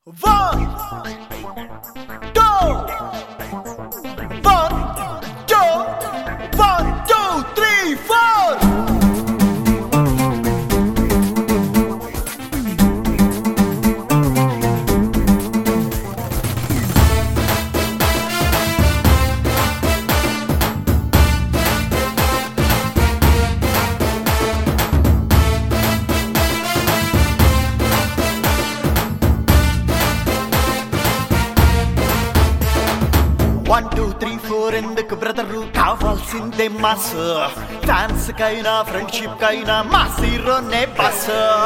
One, two, one, two, one, two, three, four. One two three four ఎందుకు brother కావాల్సిందే mass fans కైనా friendship కైనా మా హీరోనే boss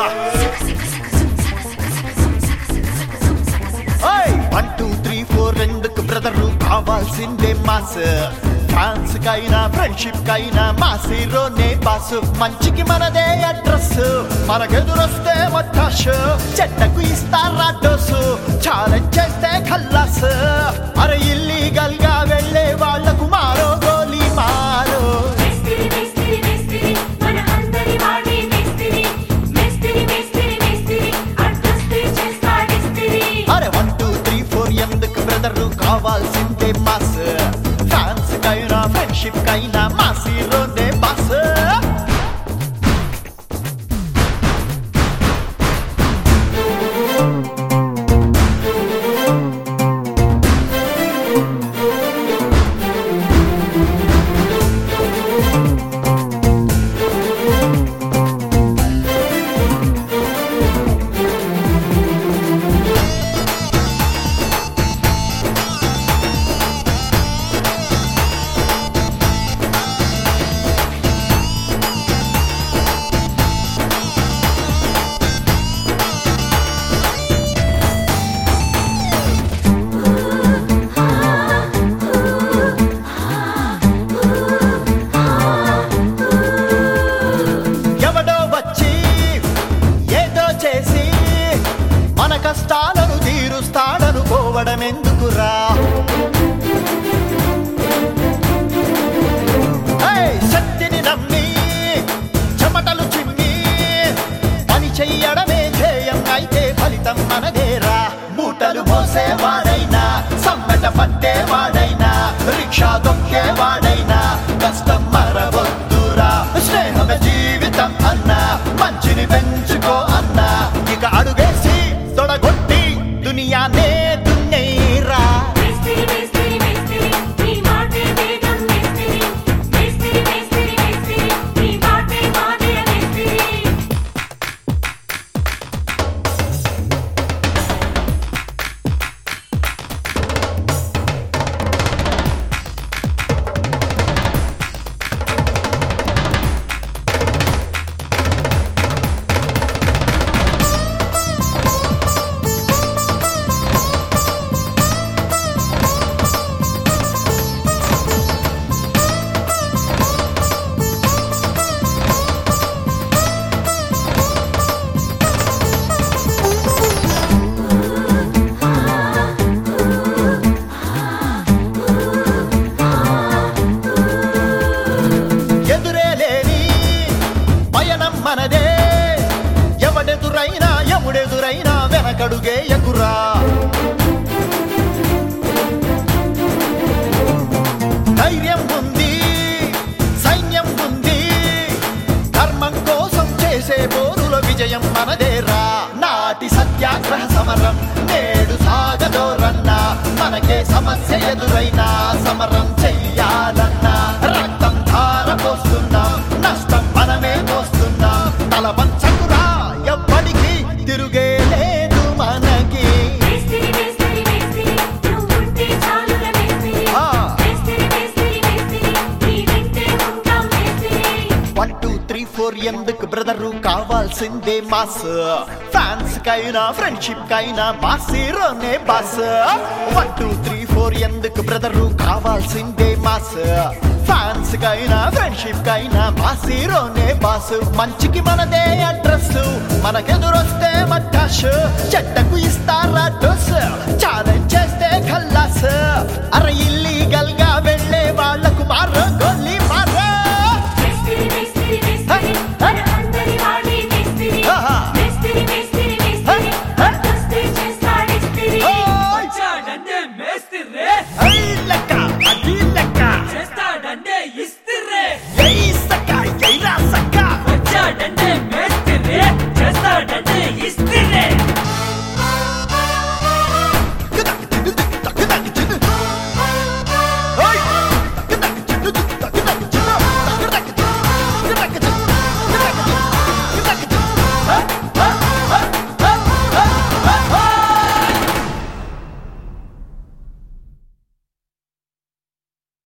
one two three four ఎందుకు బ్రదరు కావాల్సిందే మాస్ ఫ్యాన్స్ కైనా ఫ్రెండ్షిప్ కైనా మా హీరోనే బాస్ మంచికి మనదే అడ్రస్ మనకెదురొస్తే మటాష్ చెడ్డకు ఇస్తారా డోసు ఛాలెంజ్ చేస్తే ఖల్లాస్ అరే ఇల్లీగల్ గా వెళ్ళే వాళ్లకు మారో గోలీ మారో మేస్తిరి మేస్తిరి మేస్తిరి మన అందరి వాడి మేస్తిరి మేస్తిరి మేస్తిరి మేస్తిరి అడ్రస్తి చేస్తాడిస్తిరి అరే వన్ టూ త్రీ ఫోర్ ఎందుకు బ్రదరు కావాల్సిందే మాస్ ఫ్యాన్స్ కైనా ఫ్రెండ్షిప్ కైనా మా హీరోనే బాస్ ఎవడో వచ్చి ఏదో చేసి మన కష్టాలను తీరుస్తాడనుకోవడం ఎందుకురా ఏయ్, శక్తిని నమ్మి చెమటలు చిమ్మి పని చెయ్యడమే ధ్యేయం అయితే ఫలితం మనదేరా మూటలు మోసేవాడైనా సమ్మెట పట్టేవాడైనా రిక్షా దొక్కేవాడైనా కష్టం మరవద్దురా స్నేహమే జీవితం అన్నా మంచిని పెంచుకో అన్నా ఇక అడుగేసి తొడగొట్టి దునియానే దున్నేరా మేస్తిరి మేస్తిరి మేస్తిరి నీ మాటే వేదం మేస్తిరి మేస్తిరి మేస్తిరి మేస్తిరి నీ మాటే మాటే మేస్తిరి ఎదురే లేని పయనం మనదే ఎవడెదురైనా ఎముడెదురైనా వెనకడుగే ఎగురా ధైర్యం ఉంది సైన్యం ఉంది ధర్మం కోసం చేసే పోరుల విజయం మనదేరా నాటి సత్యాగ్రహ సమరం నేడు సాగదోరన్నా మనకే సమస్య ఎదురైనా సమరం చెయ్యాలన్నా రక్తం ధార పోస్తున్నాం నష్టం మనమే పోస్తున్నాం తల వంచకురా ఎవ్వడికి తిరుగే లేదు మనకి మేస్తిరి మేస్తిరి మేస్తిరి నువ్వుంటే చాలురా మేస్తిరి ఆ. మేస్తిరి మేస్తిరి మేస్తిరి నీ వెంటే ఉంటాం మేస్తిరి వన్ టూ త్రీ ఫోర్ ఎందుకు బ్రదరు కావాల్సిందే మాస్ ఫ్యాన్స్ కైనా ఫ్రెండ్షిప్ కైనా మా హీరోనే boss one two three four ఎందుకు బ్రదరు కావాల్సిందే మాస్ ఫ్యాన్స్ కైనా ఫ్రెండ్షిప్ కైనా మా హీరోనే బాస్ మంచికి మనదే అడ్రస్ మనకెదురొస్తే మటాష్ చెడ్డకు